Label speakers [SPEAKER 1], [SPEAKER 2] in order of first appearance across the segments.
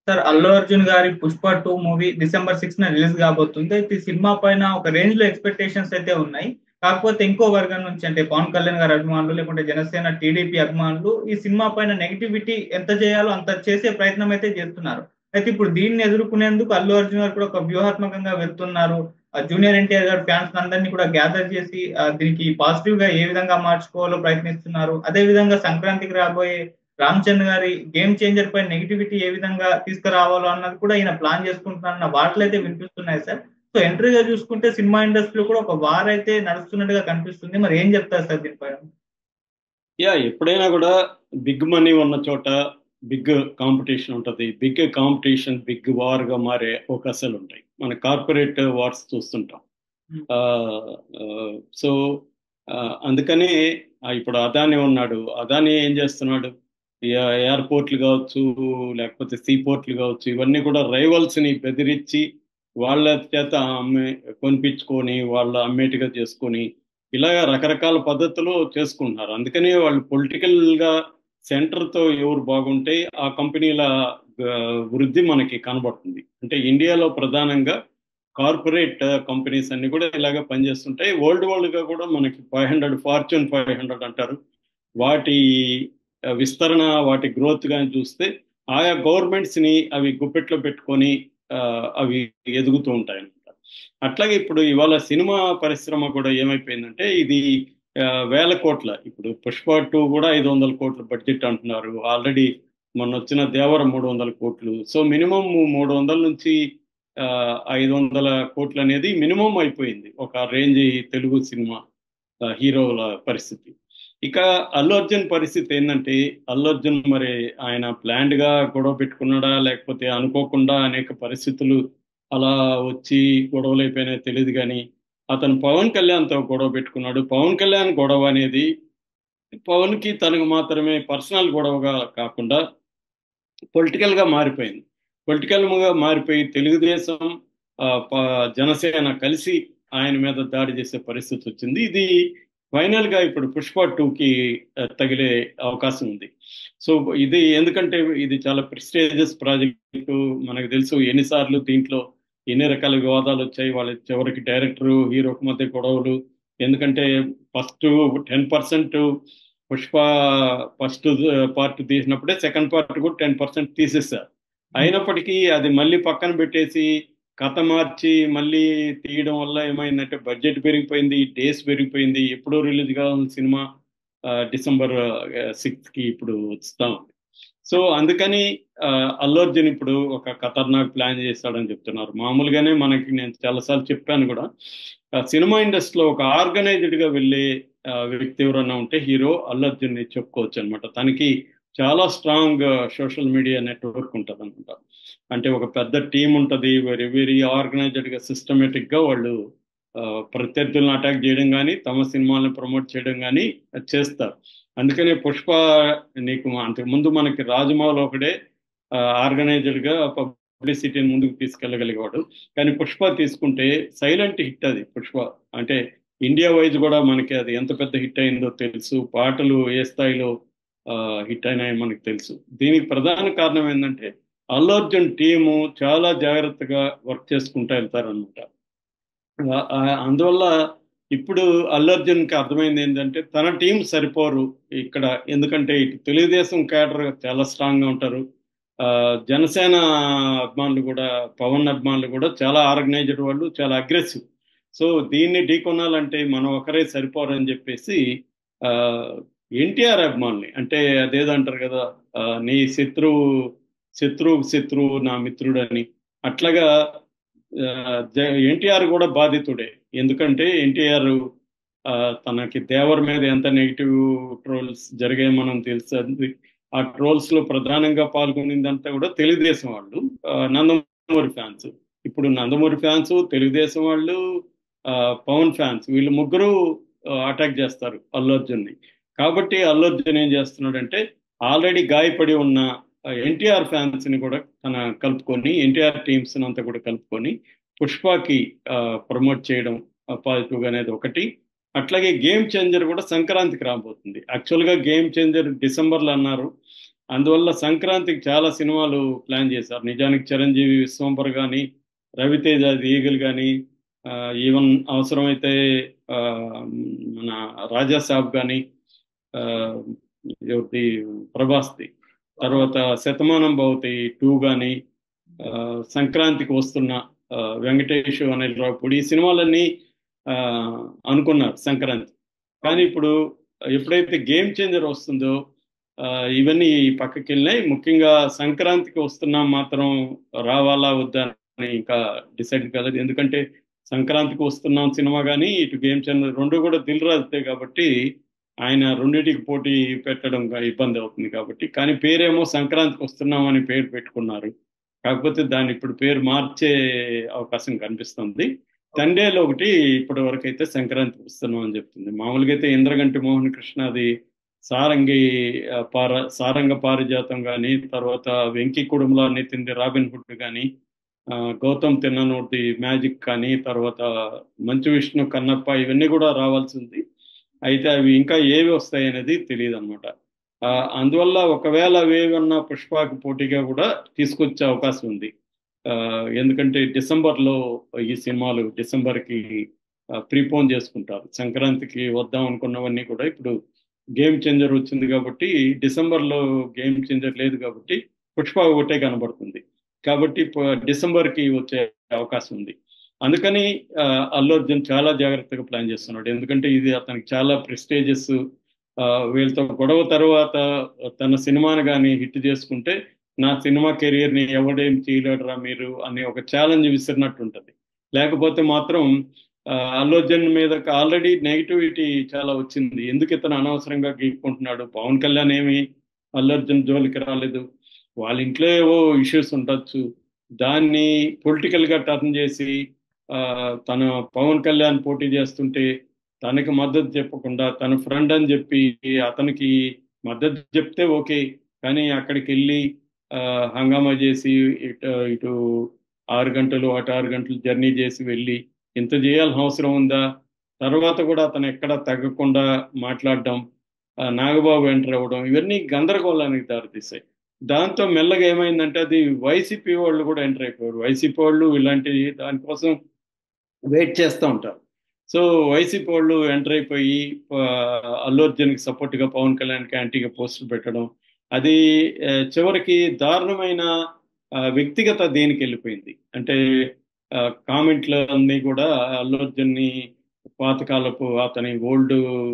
[SPEAKER 1] sir Allu Arjun గారి Pushpa two movie December six న release కాబోతుంది అయితే ఈ సినిమా పైన ఒక రేంజ్ లో ఎక్స్పెక్టేషన్స్ అయితే ఉన్నాయి కాకపోతే ఇంకో వర్గం నుంచి అంటే పవన్ కళ్యాణ్ గారి అభిమానులు లేకుంటే జనసేన టీడీపీ అభిమానులు ఈ సినిమా పైన నెగిటివిటీ ఎంత చేయాలో అంత చేసే ప్రయత్నం అయితే చేస్తున్నారు అయితే ఇప్పుడు దీన్ని ఎదుర్కొనేందుకు అల్లు అర్జున్ గారు కూడా ఒక వ్యూహాత్మకంగా వెళ్తున్నారు జూనియర్ ఎన్టీఆర్ గారు ఫ్యాన్స్ అందరినీ కూడా గ్యాదర్ చేసి దీనికి పాజిటివ్ గా ఏ విధంగా మార్చుకోవాలో ప్రయత్నిస్తున్నారు అదే విధంగా సంక్రాంతికి రాబోయే రామ్ చంద్ గారి గేమ్ చేంజర్ పై నెగిటివిటీ ఏ విధంగా తీసుకురావాలో అన్నది కూడా ఈయన ప్లాన్ చేసుకుంటున్నారన్న వార్తలు అయితే వినిపిస్తున్నాయి సార్ సో ఎంట్రీగా చూసుకుంటే సినిమా ఇండస్ట్రీలో కూడా ఒక వార్ అయితే నడుస్తున్నట్టుగా కనిపిస్తుంది మరి ఏం చెప్తారు సార్ దీనిపైన
[SPEAKER 2] యా ఎప్పుడైనా కూడా బిగ్ మనీ ఉన్న చోట బిగ్ కాంపిటీషన్ ఉంటుంది బిగ్ కాంపిటీషన్ బిగ్ వార్ గా మారే అవకాశాలు ఉంటాయి మన కార్పొరేట్ వార్స్ చూస్తుంటాం సో అందుకని ఇప్పుడు అదాని ఉన్నాడు అదాని ఏం చేస్తున్నాడు ఎయిర్పోర్ట్లు కావచ్చు లేకపోతే సీ పోర్ట్లు కావచ్చు ఇవన్నీ కూడా రైవల్స్ ని బెదిరించి వాళ్ళ చేత అమ్మే కొనిపించుకొని వాళ్ళ అమ్మేటిగా చేసుకొని ఇలాగ రకరకాల పద్ధతులు చేసుకుంటున్నారు అందుకని వాళ్ళు పొలిటికల్ గా సెంటర్తో ఎవరు బాగుంటే ఆ కంపెనీల వృద్ధి మనకి కనబడుతుంది అంటే ఇండియాలో ప్రధానంగా కార్పొరేట్ కంపెనీస్ అన్ని కూడా ఇలాగ పనిచేస్తుంటాయి వరల్డ్ వరల్డ్ గా కూడా మనకి five hundred fortune five hundred అంటారు వాటి విస్తరణ వాటి గ్రోత్ కానీ చూస్తే ఆయా గవర్నమెంట్స్ ని అవి గుప్పెట్లో పెట్టుకొని అవి ఎదుగుతూ ఉంటాయి అనమాట అట్లాగే ఇప్పుడు ఇవాళ సినిమా పరిశ్రమ కూడా ఏమైపోయిందంటే ఇది వేల కోట్ల ఇప్పుడు పుష్ప టూ కూడా ఐదు వందల కోట్ల బడ్జెట్ అంటున్నారు ఆల్రెడీ మొన్న వచ్చిన దేవర మూడు వందల కోట్లు సో మినిమం మూడు వందల నుంచి ఐదు వందల కోట్లు అనేది మినిమం అయిపోయింది ఒక రేంజ్ తెలుగు సినిమా హీరోల పరిస్థితి ఇక అల్లు అర్జున్ పరిస్థితి ఏంటంటే అల్లు అర్జున్ మరి ఆయన ప్లాండ్ గా గొడవ పెట్టుకున్నాడా లేకపోతే అనుకోకుండా అనేక పరిస్థితులు అలా వచ్చి గొడవలు అయిపోయినాయో తెలియదు కానీ అతను పవన్ కళ్యాణ్తో గొడవ పెట్టుకున్నాడు పవన్ కళ్యాణ్ గొడవ అనేది పవన్కి తనకు మాత్రమే పర్సనల్ గొడవగా కాకుండా పొలిటికల్గా మారిపోయింది పొలిటికల్గా మారిపోయి తెలుగుదేశం జనసేన కలిసి ఆయన మీద దాడి చేసే పరిస్థితి వచ్చింది ఇది ఫైనల్ గా ఇప్పుడు పుష్ప టూకి తగిలే అవకాశం ఉంది సో ఇది ఎందుకంటే ఇది చాలా ప్రెస్టేజియస్ ప్రాజెక్టు మనకు తెలుసు ఎన్నిసార్లు దీంట్లో ఎన్ని రకాల వివాదాలు వచ్చాయి వాళ్ళ చివరికి డైరెక్టర్ హీరోకి మధ్య గొడవలు ఎందుకంటే first ten percent Pushpa first part తీసినప్పుడే సెకండ్ పార్ట్ కూడా టెన్ పర్సెంట్ తీసేసారు అయినప్పటికీ అది మళ్ళీ పక్కన పెట్టేసి కథ మార్చి మళ్ళీ తీయడం వల్ల ఏమైందంటే బడ్జెట్ పెరిగిపోయింది డేస్ పెరిగిపోయింది ఎప్పుడో రిలీజ్ కావాల్సిన సినిమా డిసెంబర్ సిక్స్త్కి ఇప్పుడు వస్తాం సో అందుకని అల్లు అర్జున్ ఇప్పుడు ఒక ఖతర్నాక్ ప్లాన్ చేస్తాడని చెప్తున్నారు మామూలుగానే మనకి నేను చాలాసార్లు చెప్పాను కూడా సినిమా ఇండస్ట్రీలో ఒక ఆర్గనైజ్డ్గా వెళ్ళే వ్యక్తి ఎవరన్నా ఉంటే హీరో అల్లు అర్జున్ని చెప్పుకోవచ్చు అనమాట తనకి చాలా స్ట్రాంగ్ సోషల్ మీడియా నెట్వర్క్ ఉంటుంది అనమాట అంటే ఒక పెద్ద టీం ఉంటుంది వెరీ వెరీ ఆర్గనైజ్డ్గా సిస్టమేటిక్గా వాళ్ళు ప్రత్యర్థులను అటాక్ చేయడం కానీ తమ సినిమాలను ప్రమోట్ చేయడం కానీ చేస్తారు అందుకనే పుష్ప నీకు అంతకుముందు మనకి రాజమౌళి ఒకడే ఆర్గనైజ్డ్గా పబ్లిసిటీని ముందుకు తీసుకెళ్ళగలిగేవాడు కానీ పుష్ప తీసుకుంటే సైలెంట్ హిట్ అది పుష్ప అంటే ఇండియా వైజ్ కూడా మనకి అది ఎంత పెద్ద హిట్ అయిందో తెలుసు పాటలు ఏ స్థాయిలో హిట్ అయినాయో మనకు తెలుసు దీనికి ప్రధాన కారణం ఏంటంటే అల్లు అర్జున్ టీము చాలా జాగ్రత్తగా వర్క్ చేసుకుంటూ వెళ్తారనమాట అందువల్ల ఇప్పుడు అల్లు అర్జున్కి అర్థమైంది ఏంటంటే తన టీం సరిపోరు ఇక్కడ ఎందుకంటే ఇటు తెలుగుదేశం క్యాడర్ చాలా స్ట్రాంగ్గా ఉంటారు జనసేన అభిమానులు కూడా పవన్ అభిమానులు కూడా చాలా ఆర్గనైజ్డ్ వాళ్ళు చాలా అగ్రెసివ్ సో దీన్ని ఢీకొనాలంటే మనం ఒకరే సరిపోరని చెప్పేసి ఎన్టీఆర్ అభిమానుల్ని అంటే అదేదంటారు కదా నీ శత్రువు శత్రువు శత్రువు నా మిత్రుడు అని అట్లాగా ఎన్టీఆర్ కూడా బాధితుడే ఎందుకంటే ఎన్టీఆర్ తనకి దేవర్ మీద ఎంత నెగిటివ్ ట్రోల్స్ జరిగాయి మనం తెలుసు ఆ ట్రోల్స్ లో ప్రధానంగా పాల్గొనిందంతా కూడా తెలుగుదేశం వాళ్ళు నందమూరి ఫ్యాన్స్ ఇప్పుడు నందమూరి ఫ్యాన్స్ తెలుగుదేశం వాళ్ళు పవన్ ఫ్యాన్స్ వీళ్ళు ముగ్గురు అటాక్ చేస్తారు అల్లు అర్జున్ని కాబట్టి అల్లు అర్జున్ ఏం చేస్తున్నాడంటే ఆల్రెడీ గాయపడి ఉన్న ఎన్టీఆర్ ఫ్యాన్స్ ని కూడా తన కలుపుకొని ఎన్టీఆర్ టీమ్స్ అంతా కూడా కలుపుకొని పుష్పకి ప్రమోట్ చేయడం పాజిటివ్ అనేది ఒకటి అట్లాగే గేమ్ చేంజర్ కూడా సంక్రాంతికి రాబోతుంది యాక్చువల్గా గేమ్ చేంజర్ డిసెంబర్లో అన్నారు అందువల్ల సంక్రాంతికి చాలా సినిమాలు ప్లాన్ చేశారు నిజానికి చిరంజీవి విశ్వంబర్ కానీ రవితేజ ఈగల్ కానీ ఈవెన్ అవసరమైతే ఆ, మన రాజా సాబ్ కానీ ఎవరిది ప్రభాస్ది తర్వాత శతమానం భవతి టూ కానీ సంక్రాంతికి వస్తున్న ఆ, వెంకటేష్ అనిల్ రావుపూడి ఈ సినిమాలన్నీ ఆ, అనుకున్నారు సంక్రాంతి కానీ ఇప్పుడు ఎప్పుడైతే గేమ్ చేంజర్ వస్తుందో ఆ, ఇవన్నీ పక్కకి వెళ్ళినాయి ముఖ్యంగా సంక్రాంతికి వస్తున్నా మాత్రం రావాలా వద్దా అని ఇంకా డిసైడ్ కాలేదు ఎందుకంటే సంక్రాంతికి వస్తున్నాం సినిమా కానీ ఇటు గేమ్ చేంజర్ రెండు కూడా దిల్ రాజుతే కాబట్టి ఆయన రెండింటికి పోటీ పెట్టడం గా- ఇబ్బంది అవుతుంది కాబట్టి కానీ పేరేమో సంక్రాంతికి వస్తున్నాం అని పేరు పెట్టుకున్నారు కాకపోతే దాన్ని ఇప్పుడు పేరు మార్చే అవకాశం కనిపిస్తుంది తండేలో ఒకటి ఇప్పటి వరకు అయితే సంక్రాంతికి వస్తున్నాం అని చెప్తుంది మామూలుగా అయితే ఇంద్రగంటి మోహన్ కృష్ణ అది సారంగి ఆ, పార సారంగ పారిజాతం కానీ తర్వాత వెంకి కుడుముల నితింది రాబిన్ హుడ్ కానీ ఆ, గౌతమ్ తిన్ననూర్ది మ్యాజిక్ కానీ తర్వాత మంచు విష్ణు కన్నప్ప ఇవన్నీ కూడా రావాల్సింది అయితే అవి ఇంకా ఏవి వస్తాయి అనేది తెలియదు అనమాట అందువల్ల ఒకవేళ అవి ఏమన్నా పుష్పకు పోటీగా కూడా తీసుకొచ్చే అవకాశం ఉంది ఆ, ఎందుకంటే డిసెంబర్లో ఈ సినిమాలు డిసెంబర్కి ప్రీపోన్ చేసుకుంటారు సంక్రాంతికి వద్దాం అనుకున్నవన్నీ కూడా ఇప్పుడు గేమ్ చేంజర్ వచ్చింది కాబట్టి డిసెంబర్లో గేమ్ చేంజర్ లేదు కాబట్టి పుష్ప ఒకటే కనబడుతుంది కాబట్టి ప- డిసెంబర్కి వచ్చే అవకాశం ఉంది అందుకని ఆ, అల్లు అర్జున్ చాలా జాగ్రత్తగా ప్లాన్ చేస్తున్నాడు ఎందుకంటే ఇది అతనికి చాలా ప్రెస్టేజెస్ వీళ్ళతో గొడవ తర్వాత తన సినిమాని కానీ హిట్ చేసుకుంటే నా సినిమా కెరియర్ని ఎవడేం చేయలేడురా మీరు అనే ఒక ఛాలెంజ్ విసిరినట్టు ఉంటుంది లేకపోతే మాత్రం ఆ, అల్లు అర్జున్ మీద ఆల్రెడీ నెగిటివిటీ చాలా వచ్చింది ఎందుకు ఇతను అనవసరంగా గీక్కుంటున్నాడు పవన్ కళ్యాణ్ ఏమి అల్లు అర్జున్ జోలికి రాలేదు వాళ్ళ ఇంట్లో ఏవో ఇష్యూస్ ఉండొచ్చు దాన్ని పొలిటికల్ గా టర్న్ చేసి ఆ, తన పవన్ కళ్యాణ్ పోటీ చేస్తుంటే తనకి మద్దతు చెప్పకుండా తన ఫ్రెండ్ అని చెప్పి అతనికి మద్దతు చెప్తే ఓకే కానీ అక్కడికి వెళ్ళి ఆ, హంగామా చేసి ఇటు ఇటు ఆరు గంటలు అటు ఆరు గంటలు జర్నీ చేసి వెళ్ళి ఇంత చేయాల్సిన అవసరం ఉందా తర్వాత కూడా అతను ఎక్కడ తగ్గకుండా మాట్లాడడం ఆ, నాగబాబు ఎంటర్ అవ్వడం ఇవన్నీ గందరగోళానికి దారితీస్తాయి దాంతో మెల్లగా ఏమైందంటే అది వైసీపీ వాళ్ళు కూడా ఎంటర్ అయిపోయారు వైసీపీ వాళ్ళు ఇలాంటి దానికోసం వెయిట్ చేస్తూ ఉంటారు సో వైసీపీ వాళ్ళు ఎంటర్ అయిపోయి ఆ, అల్లు అర్జున్కి సపోర్ట్గా పవన్ కళ్యాణ్కి యాంటీగా పోస్టులు పెట్టడం అది ఆ, చివరికి దారుణమైన ఆ, వ్యక్తిగత దేనికి వెళ్ళిపోయింది అంటే ఆ, కామెంట్లు అన్నీ కూడా అల్లు అర్జున్ని పాతకాలపు అతని ఓల్డ్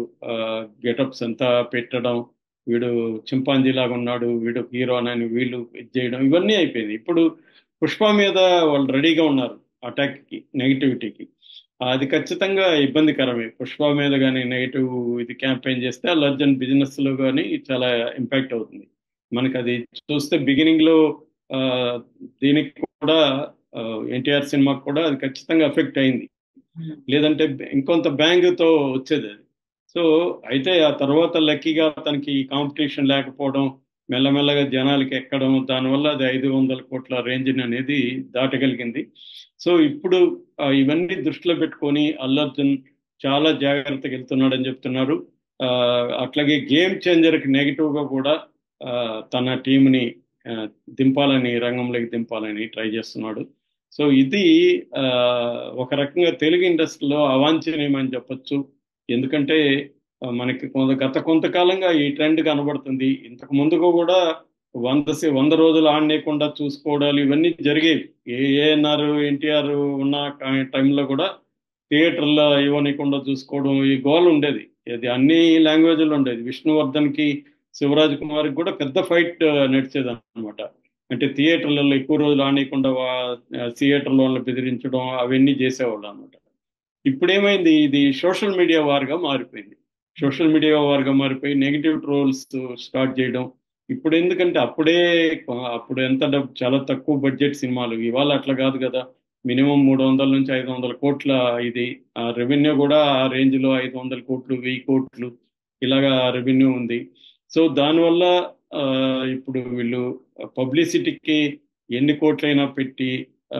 [SPEAKER 2] గెటప్స్ అంతా పెట్టడం వీడు చింపాంజీ లాగా ఉన్నాడు వీడు హీరో అని వీళ్ళు ఇది చేయడం ఇవన్నీ అయిపోయింది ఇప్పుడు పుష్ప మీద వాళ్ళు రెడీగా ఉన్నారు అటాక్కి నెగిటివిటీకి అది ఖచ్చితంగా ఇబ్బందికరమే పుష్ప మీద కానీ నెగిటివ్ ఇది క్యాంపెయిన్ చేస్తే అల్లు అర్జున్ బిజినెస్ లో కానీ చాలా ఇంపాక్ట్ అవుతుంది మనకి అది చూస్తే బిగినింగ్ లో ఆ, దీనికి కూడా ఎన్టీఆర్ సినిమాకి కూడా అది ఖచ్చితంగా ఎఫెక్ట్ అయింది లేదంటే ఇంకొంత బ్యాంగ్ తో వచ్చేది అది సో అయితే ఆ తర్వాత లక్కీగా తనకి కాంపిటీషన్ లేకపోవడం మెల్లమెల్లగా జనాలకి ఎక్కడం దానివల్ల అది ఐదు వందల కోట్ల రేంజ్ అనేది దాటగలిగింది సో ఇప్పుడు ఆ, ఇవన్నీ దృష్టిలో పెట్టుకొని అల్లు అర్జున్ చాలా జాగ్రత్తగా వెళ్తున్నాడని చెప్తున్నారు ఆ, అట్లాగే గేమ్ చేంజర్కి నెగిటివ్ గా కూడా ఆ, తన టీంని ఆ, దింపాలని రంగంలోకి దింపాలని ట్రై చేస్తున్నాడు సో ఇది ఆ, ఒక రకంగా తెలుగు ఇండస్ట్రీలో అవాంఛనీయం అని చెప్పొచ్చు ఎందుకంటే ఆ, మనకి కొంత గత కొంతకాలంగా ఈ ట్రెండ్ కనబడుతుంది ఇంతకు ముందుకు కూడా వంద సే- వంద రోజులు ఆడనేయకుండా చూసుకోవడాలు ఇవన్నీ జరిగేవి ఏ ఏఎన్ఆర్ ఎన్టీఆర్ ఉన్న కా- టైంలో కూడా థియేటర్లో ఇవ్వనీయకుండా చూసుకోవడం ఈ గోల్ ఉండేది ఇది అన్ని లాంగ్వేజ్లో ఉండేది విష్ణువర్ధన్కి శివరాజ్ కుమార్కి కూడా పెద్ద ఫైట్ నడిచేది అనమాట అంటే థియేటర్లలో ఎక్కువ రోజులు ఆడనీయకుండా థియేటర్లో వాళ్ళని బెదిరించడం అవన్నీ చేసేవాళ్ళు అనమాట ఇప్పుడు ఏమైంది ఇది సోషల్ మీడియా వార్గా మారిపోయింది సోషల్ మీడియా వార్గా మారిపోయి నెగిటివ్ ట్రోల్స్ స్టార్ట్ చేయడం ఇప్పుడు ఎందుకంటే అప్పుడే అప్పుడు ఎంత డబ్బు చాలా తక్కువ బడ్జెట్ సినిమాలు ఇవాళ అట్లా కాదు కదా మినిమం మూడు వందల నుంచి ఐదు వందల కోట్ల ఇది ఆ రెవెన్యూ కూడా ఆ రేంజ్ లో ఐదు వందల కోట్లు వెయ్యి కోట్లు ఇలాగా రెవెన్యూ ఉంది సో దానివల్ల ఆ, ఇప్పుడు వీళ్ళు పబ్లిసిటీకి ఎన్ని కోట్లైనా పెట్టి ఆ,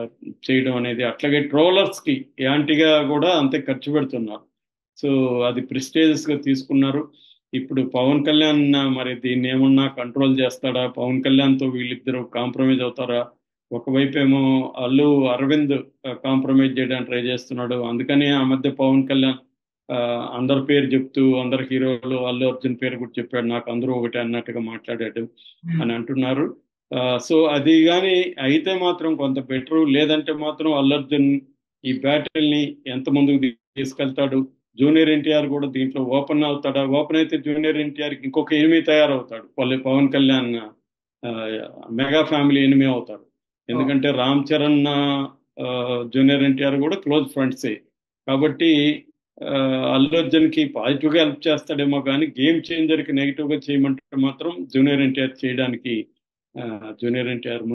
[SPEAKER 2] చేయడం అనేది అట్లాగే ట్రోలర్స్ కి యాంటీగా కూడా అంతే ఖర్చు పెడుతున్నారు సో అది ప్రెస్టేజియస్ గా తీసుకున్నారు ఇప్పుడు పవన్ కళ్యాణ్ మరి దీన్ని ఏమన్నా కంట్రోల్ చేస్తాడా పవన్ కళ్యాణ్తో వీళ్ళిద్దరూ కాంప్రమైజ్ అవుతారా ఒకవైపు ఏమో అల్లు అరవింద్ కాంప్రమైజ్ చేయడానికి ట్రై చేస్తున్నాడు అందుకని ఆ మధ్య పవన్ కళ్యాణ్ ఆ, అందరి పేరు చెప్తూ అందరు హీరోలు అల్లు అర్జున్ పేరు కూడా చెప్పాడు నాకు అందరూ ఒకటే అన్నట్టుగా మాట్లాడాడు అని అంటున్నారు ఆ, సో అది కానీ అయితే మాత్రం కొంత బెటరు లేదంటే మాత్రం అల్లు అర్జున్ ఈ బ్యాటిల్ ని ఎంత ముందుకు తీసుకెళ్తాడు జూనియర్ ఎన్టీఆర్ కూడా దీంట్లో ఓపెన్ అవుతాడా ఓపెన్ అయితే జూనియర్ ఎన్టీఆర్ ఇంకొక ఎనిమి తయారవుతాడు వాళ్ళు పవన్ కళ్యాణ్ ఆ, మెగా ఫ్యామిలీ ఎనిమి అవుతాడు ఎందుకంటే రామ్ చరణ్ ఆ, జూనియర్ ఎన్టీఆర్ కూడా క్లోజ్ ఫ్రెండ్సే కాబట్టి ఆ, అల్లు అర్జున్ కి పాజిటివ్ గా హెల్ప్ చేస్తాడేమో కానీ గేమ్ చేంజర్ కి నెగిటివ్ గా చేయమంటే మాత్రం జూనియర్ ఎన్టీఆర్ చేయడానికి జూనియర్ ఎన్టీఆర్